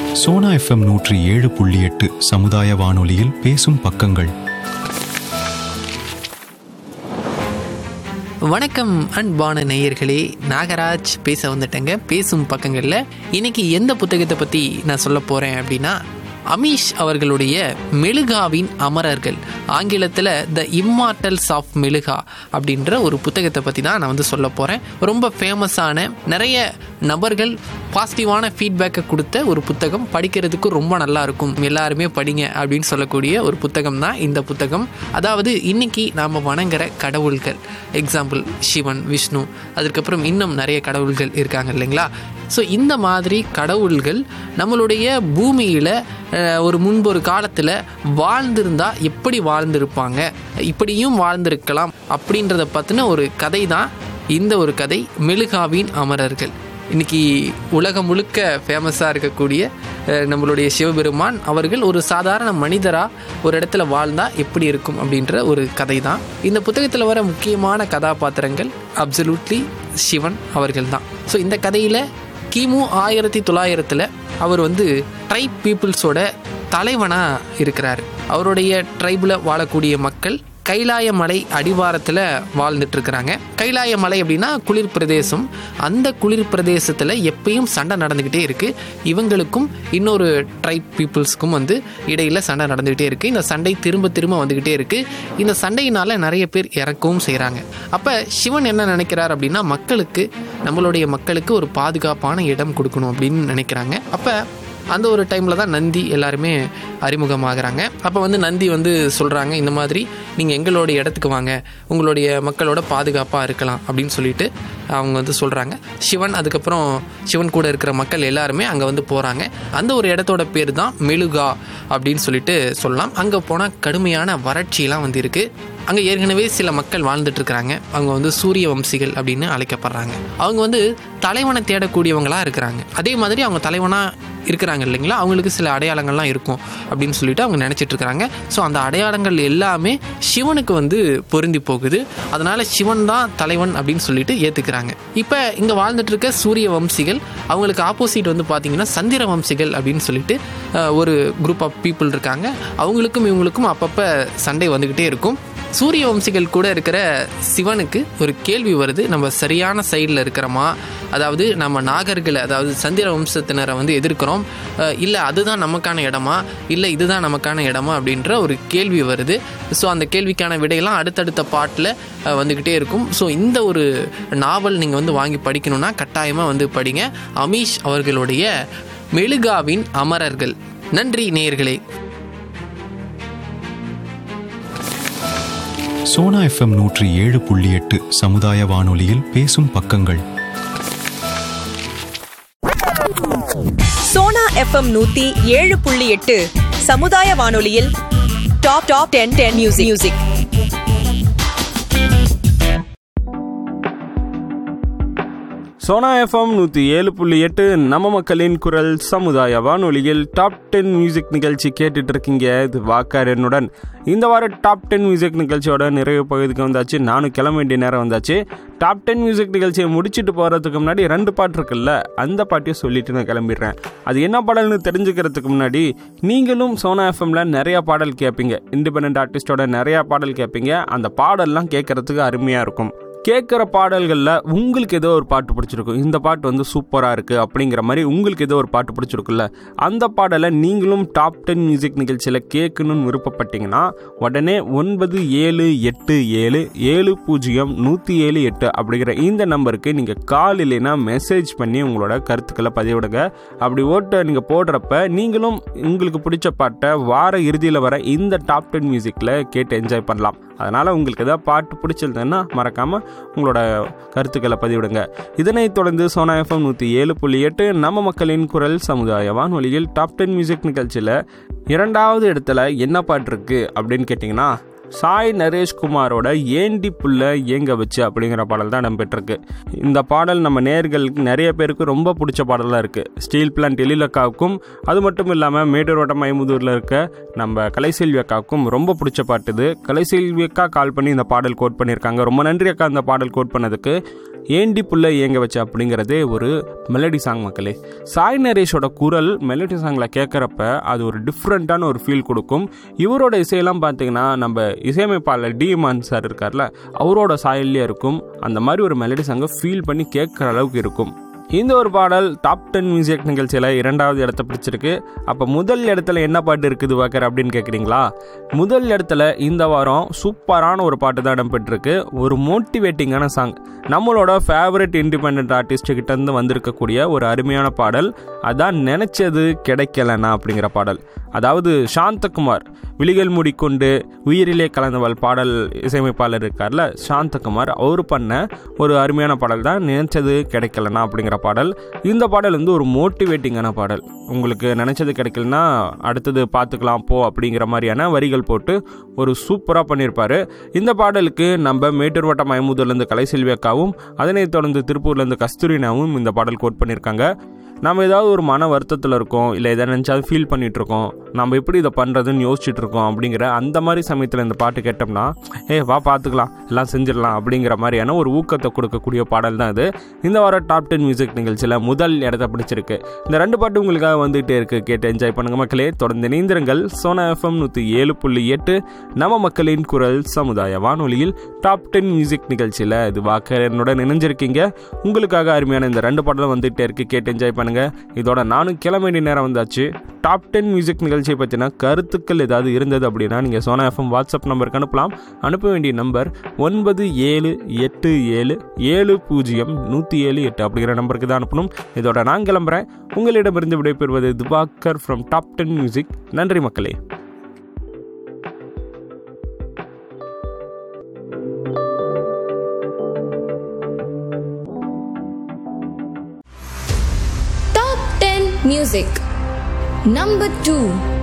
Sona FM நூற்றி ஏழு புள்ளி எட்டு சமுதாய வானொலியில் பேசும் பக்கங்கள் வணக்கம் அன்பான நேயர்களே நாகராஜ் பேச வந்துட்டேங்க பேசும் பக்கங்களில் இன்னைக்கு எந்த புத்தகத்தை பற்றி நான் சொல்ல போகிறேன் அப்படின்னா அமீஷ் அவர்களுடைய மெழுகாவின் அமரர்கள் ஆங்கிலத்தில் த இம்மார்டல்ஸ் ஆஃப் மெழுகா அப்படின்ற ஒரு புத்தகத்தை பற்றி தான் நான் வந்து சொல்ல போகிறேன் ரொம்ப ஃபேமஸான நிறைய நபர்கள் பாசிட்டிவான ஃபீட்பேக்கை கொடுத்த ஒரு புத்தகம் படிக்கிறதுக்கு ரொம்ப நல்லா இருக்கும் எல்லாருமே படிங்க அப்படின்னு சொல்லக்கூடிய ஒரு புத்தகம் தான் இந்த புத்தகம் அதாவது இன்னைக்கு நாம் வணங்குற கடவுள்கள் எக்ஸாம்பிள் சிவன் விஷ்ணு அதுக்கப்புறம் இன்னும் நிறைய கடவுள்கள் இருக்காங்க இல்லைங்களா ஸோ இந்த மாதிரி கடவுள்கள் நம்மளுடைய பூமியில் ஒரு முன்பு ஒரு காலத்தில் வாழ்ந்திருந்தா எப்படி வாழ்ந்திருப்பாங்க இப்படியும் வாழ்ந்திருக்கலாம் அப்படின்றத பற்றின ஒரு கதை தான் இந்த ஒரு கதை மெழுகாவின் அமரர்கள் இன்னைக்கு உலகம் முழுக்க ஃபேமஸாக இருக்கக்கூடிய அஹ், நம்மளுடைய சிவபெருமான் அவர்கள் ஒரு சாதாரண மனிதராக ஒரு இடத்துல வாழ்ந்தா எப்படி இருக்கும் அப்படின்ற ஒரு கதை தான் இந்த புத்தகத்தில் வர முக்கியமான கதாபாத்திரங்கள் அப்சல்யூட்லி சிவன் அவர்கள் தான் ஸோ இந்த கதையில் கிமு ஆயிரத்தி தொள்ளாயிரத்தில் அவர் வந்து ட்ரைப் பீப்புள்ஸோட தலைவனாக இருக்கிறார் அவருடைய ட்ரைபில் வாழக்கூடிய மக்கள் கைலாய மலை அடிவாரத்தில் வாழ்ந்துட்டு இருக்கிறாங்க கைலாய மலை அப்படின்னா குளிர் பிரதேசம் அந்த குளிர் பிரதேசத்தில் எப்பயும் சண்டை நடந்துக்கிட்டே இருக்குது இவங்களுக்கும் இன்னொரு ட்ரைப் பீப்புள்ஸ்க்கும் வந்து இடையில் சண்டை நடந்துக்கிட்டே இருக்குது இந்த சண்டை திரும்ப திரும்ப வந்துக்கிட்டே இருக்குது இந்த சண்டையினால் நிறைய பேர் இறக்கவும் செய்கிறாங்க அப்போ சிவன் என்ன நினைக்கிறார் அப்படின்னா மக்களுக்கு நம்மளுடைய மக்களுக்கு ஒரு பாதுகாப்பான இடம் கொடுக்கணும் அப்படின்னு நினைக்கிறாங்க அப்போ அந்த ஒரு டைமில் தான் நந்தி எல்லாருமே அறிமுகமாகறாங்க அப்போ வந்து நந்தி வந்து சொல்கிறாங்க இந்த மாதிரி நீங்கள் எங்களுடைய இடத்துக்கு வாங்க உங்களுடைய மக்களோட பாதுகாப்பாக இருக்கலாம் அப்படின்னு சொல்லிட்டு அவங்க வந்து சொல்கிறாங்க சிவன் அதுக்கப்புறம் சிவன் கூட இருக்கிற மக்கள் எல்லாருமே அங்கே வந்து போகிறாங்க அந்த ஒரு இடத்தோட பேர் தான் மெழுகா அப்படின்னு சொல்லிட்டு சொல்லலாம் அங்கே போனால் கடுமையான வறட்சியெல்லாம் வந்து இருக்குது அங்கே ஏற்கனவே சில மக்கள் வாழ்ந்துட்டு இருக்கிறாங்க அவங்க வந்து சூரிய வம்சிகள் அப்படின்னு அழைக்கப்படுறாங்க அவங்க வந்து தலைவனை தேடக்கூடியவங்களா இருக்கிறாங்க அதே மாதிரி அவங்க தலைவனா இருக்கிறாங்க இல்லைங்களா அவங்களுக்கு சில அடையாளங்கள்லாம் இருக்கும் அப்படின்னு சொல்லிட்டு அவங்க நினைச்சிட்டு இருக்கிறாங்க ஸோ அந்த அடையாளங்கள் எல்லாமே சிவனுக்கு வந்து பொருந்தி போகுது அதனால சிவன் தான் தலைவன் அப்படின்னு சொல்லிட்டு ஏத்துக்கிறாங்க இப்போ இங்கே வாழ்ந்துட்டு இருக்க சூரிய வம்சிகள் அவங்களுக்கு ஆப்போசிட் வந்து பார்த்தீங்கன்னா சந்திர வம்சிகள் அப்படின்னு சொல்லிட்டு அஹ், ஒரு குரூப் ஆஃப் பீப்புள் இருக்காங்க அவங்களுக்கும் இவங்களுக்கும் அப்பப்போ சண்டை வந்துக்கிட்டே இருக்கும் சூரிய வம்சிகள் கூட இருக்கிற சிவனுக்கு ஒரு கேள்வி வருது நம்ம சரியான சைடில் இருக்கிறோமா அதாவது நம்ம நாகர்களை அதாவது சந்திர வம்சத்தினரை வந்து எதிர்க்கிறோம் இல்லை அதுதான் நமக்கான இடமா இல்லை இதுதான் நமக்கான இடமா அப்படின்ற ஒரு கேள்வி வருது ஸோ அந்த கேள்விக்கான விடையெல்லாம் அடுத்தடுத்த பாட்டில் வந்துக்கிட்டே இருக்கும் ஸோ இந்த ஒரு நாவல் நீங்கள் வந்து வாங்கி படிக்கணும்னா கட்டாயமாக வந்து படிங்க அமீஷ் அவர்களுடைய மெழுகாவின் அமரர்கள் நன்றி நேயர்களே சோனா எஃப்எம் நூற்றி ஏழு புள்ளி எட்டு சமுதாய வானொலியில் பேசும் பக்கங்கள் சோனா எஃப்எம் நூத்தி ஏழு புள்ளி எட்டு சமுதாய வானொலியில் top top ten ten music music Sona FM நூற்றி ஏழு புள்ளி எட்டு நம்ம மக்களின் குரல் சமுதாய வானொலியில் டாப் டென் மியூசிக் நிகழ்ச்சி கேட்டுட்டு இருக்கீங்க இது வாக்காரனுடன் இந்த வாரம் டாப் டென் மியூசிக் நிகழ்ச்சியோட நிறைவு பகுதிக்கு வந்தாச்சு நானும் கிளம்ப வேண்டிய நேரம் வந்தாச்சு டாப் டென் மியூசிக் நிகழ்ச்சியை முடிச்சுட்டு போகிறதுக்கு முன்னாடி ரெண்டு பாட்டு இருக்குல்ல அந்த பாட்டையும் சொல்லிட்டு நான் கிளம்பிடுறேன் அது என்ன பாடல்னு தெரிஞ்சுக்கிறதுக்கு முன்னாடி நீங்களும் சோனா எஃப்எம்ல நிறைய பாடல் கேட்பீங்க இண்டிபெண்ட் ஆர்டிஸ்டோட நிறைய பாடல் கேட்பீங்க அந்த பாடல்லாம் கேட்கறதுக்கு அருமையாக இருக்கும் கேட்குற பாடல்களில் உங்களுக்கு ஏதோ ஒரு பாட்டு பிடிச்சிருக்கும் இந்த பாட்டு வந்து சூப்பராக இருக்குது அப்படிங்கிற மாதிரி உங்களுக்கு ஏதோ ஒரு பாட்டு பிடிச்சிருக்குல்ல அந்த பாடலை நீங்களும் டாப் டென் மியூசிக் நிகழ்ச்சியில் கேட்கணும்னு விருப்பப்பட்டீங்கன்னா உடனே ஒன்பது ஏழு எட்டு ஏழு ஏழு பூஜ்ஜியம் நூற்றி ஏழு எட்டு அப்படிங்கிற இந்த நம்பருக்கு நீங்கள் கால் இல்லைன்னா மெசேஜ் பண்ணி உங்களோட கருத்துக்களை பதிவிடுங்க அப்படி ஓட்ட நீங்கள் போடுறப்ப நீங்களும் உங்களுக்கு பிடிச்ச பாட்டை வார இறுதியில் வர இந்த டாப் டென் மியூசிக்கில் கேட்டு என்ஜாய் பண்ணலாம் அதனால் உங்களுக்கு ஏதாவது பாட்டு பிடிச்சிருந்ததுன்னா மறக்காமல் உங்களோட கருத்துக்களை பதிவிடுங்க இதனைத் தொடர்ந்து சோனா எஃப்எம் நூற்றி ஏழு புள்ளி எட்டு நம்ம மக்களின் குரல் சமுதாய வானொலியில் டாப் டென் மியூசிக் நிகழ்ச்சியில் இரண்டாவது இடத்துல என்ன பாட்டு இருக்குது அப்படின்னு கேட்டிங்கன்னா சாய் நரேஷ்குமாரோட ஏண்டி புள்ள ஏங்க வச்சு அப்படிங்கிற பாடல் தான் இடம்பெற்றிருக்கு இந்த பாடல் நம்ம நேர்களுக்கு நிறைய பேருக்கு ரொம்ப பிடிச்ச பாடலாக இருக்குது ஸ்டீல் பிளான்ட் எழிலக்காவுக்கும் அது மட்டும் இல்லாமல் மேட்டூர் வட்டம் மைமுதூரில் இருக்க நம்ம கலைசெல்வி அக்காவுக்கும் ரொம்ப பிடிச்ச பாட்டு இது கலைசெல்வி அக்கா கால் பண்ணி இந்த பாடல் கோட் பண்ணியிருக்காங்க ரொம்ப நன்றி அக்கா இந்த பாடல் கோட் பண்ணதுக்கு ஏண்டி புள்ள ஏங்க வச்சு அப்படிங்கிறதே ஒரு மெலடி சாங் மக்களே சாய் நரேஷோட குரல் மெலடி சாங்கில் கேட்குறப்ப அது ஒரு டிஃப்ரெண்ட்டான ஒரு ஃபீல் கொடுக்கும் இவரோட இசையெல்லாம் பார்த்தீங்கன்னா நம்ம இசையமைப்பாளர் டி மான் சார் இருக்கார்ல அவரோட சாயல்லே இருக்கும் அந்த மாதிரி ஒரு மெலடி சாங்கை ஃபீல் பண்ணி கேட்குற அளவுக்கு இருக்கும் இந்த ஒரு பாடல் டாப் டென் மியூசிக் நிகழ்ச்சியில் இரண்டாவது இடத்த பிடிச்சிருக்கு அப்போ முதல் இடத்துல என்ன பாட்டு இருக்குது வாக்கர் அப்படின்னு கேட்குறீங்களா முதல் இடத்துல இந்த வாரம் சூப்பரான ஒரு பாட்டு தான் இடம்பெற்றிருக்கு ஒரு மோட்டிவேட்டிங்கான சாங் நம்மளோட ஃபேவரட் இண்டிபெண்ட் ஆர்டிஸ்ட் கிட்ட இருந்து வந்திருக்கக்கூடிய ஒரு அருமையான பாடல் அதான் நினைச்சது கிடைக்கலனா அப்படிங்கிற பாடல் அதாவது சாந்தகுமார் விழிகள் மூடிக்கொண்டு உயிரிலே கலந்தவள் பாடல் இசையமைப்பாளர் இருக்கார்ல சாந்தகுமார் அவர் பண்ண ஒரு அருமையான பாடல் தான் நினைச்சது கிடைக்கலனா அப்படிங்கிற பாடல் இந்த பாடல் வந்து ஒரு மோட்டிவேட்டிங்கான பாடல் உங்களுக்கு நினைச்சது கிடைக்கலனா அடுத்தது பார்த்துக்கலாம் போ அப்படிங்கிற மாதிரியான வரிகள் போட்டு ஒரு சூப்பராக பண்ணியிருப்பாரு இந்த பாடலுக்கு நம்ம மேட்டூர் வட்டம் மயமுதூர்லேருந்து கலைசெல்வி அக்காவும் அதனைத் தொடர்ந்து திருப்பூர்லேருந்து கஸ்தூரினாவும் இந்த பாடல் கோட் பண்ணியிருக்காங்க நம்ம ஏதாவது ஒரு மன வருத்தத்தில் இருக்கோம் இல்லை எதை நினச்சாலும் ஃபீல் பண்ணிட்டு இருக்கோம் நம்ம எப்படி இதை பண்ணுறதுன்னு யோசிச்சுட்டு இருக்கோம் அப்படிங்கிற அந்த மாதிரி சமயத்தில் இந்த பாட்டு கேட்டோம்னா ஏ வா பார்த்துக்கலாம் எல்லாம் செஞ்சிடலாம் அப்படிங்கிற மாதிரியான ஒரு ஊக்கத்தை கொடுக்கக்கூடிய பாடல் தான் இது இந்த வாரம் டாப் டென் மியூசிக் நிகழ்ச்சியில் முதல் இடத்த பிடிச்சிருக்கு இந்த ரெண்டு பாட்டு உங்களுக்காக வந்துகிட்டே இருக்கு கேட்டு என்ஜாய் பண்ணுங்க மக்களே தொடர்ந்து இணைந்திருங்கள் சோனா எஃப்எம் நூற்றி ஏழு புள்ளி எட்டு நம்ம மக்களின் குரல் சமுதாய வானொலியில் டாப் டென் மியூசிக் நிகழ்ச்சியில் இது வாக்கரனுடன் இணைஞ்சிருக்கீங்க உங்களுக்காக அருமையான இந்த ரெண்டு பாடலும் வந்துகிட்டே இருக்கு கேட்டு என்ஜாய் பண்ணுங்க இதோட நானும் கிளம்ப வேண்டிய நேரம் வந்தாச்சு டாப் டென் மியூசிக் நிகழ்ச்சியை பற்றின கருத்துக்கள் ஏதாவது இருந்தது அப்படின்னா நீங்கள் சோனா எஃப்எம் வாட்ஸ்அப் நம்பருக்கு அனுப்பலாம் அனுப்ப வேண்டிய நம்பர் ஒன்பது ஏழு எட்டு ஏழு ஏழு பூஜ்ஜியம் நூற்றி ஏழு எட்டு அப்படிங்கிற நம்பருக்கு தான் அனுப்பணும் இதோட நான் கிளம்புறேன் உங்களிடமிருந்து விடைபெறுவது துபாக்கர் ஃப்ரம் டாப் டென் மியூசிக் நன்றி மக்களே Top 10 Music Number 2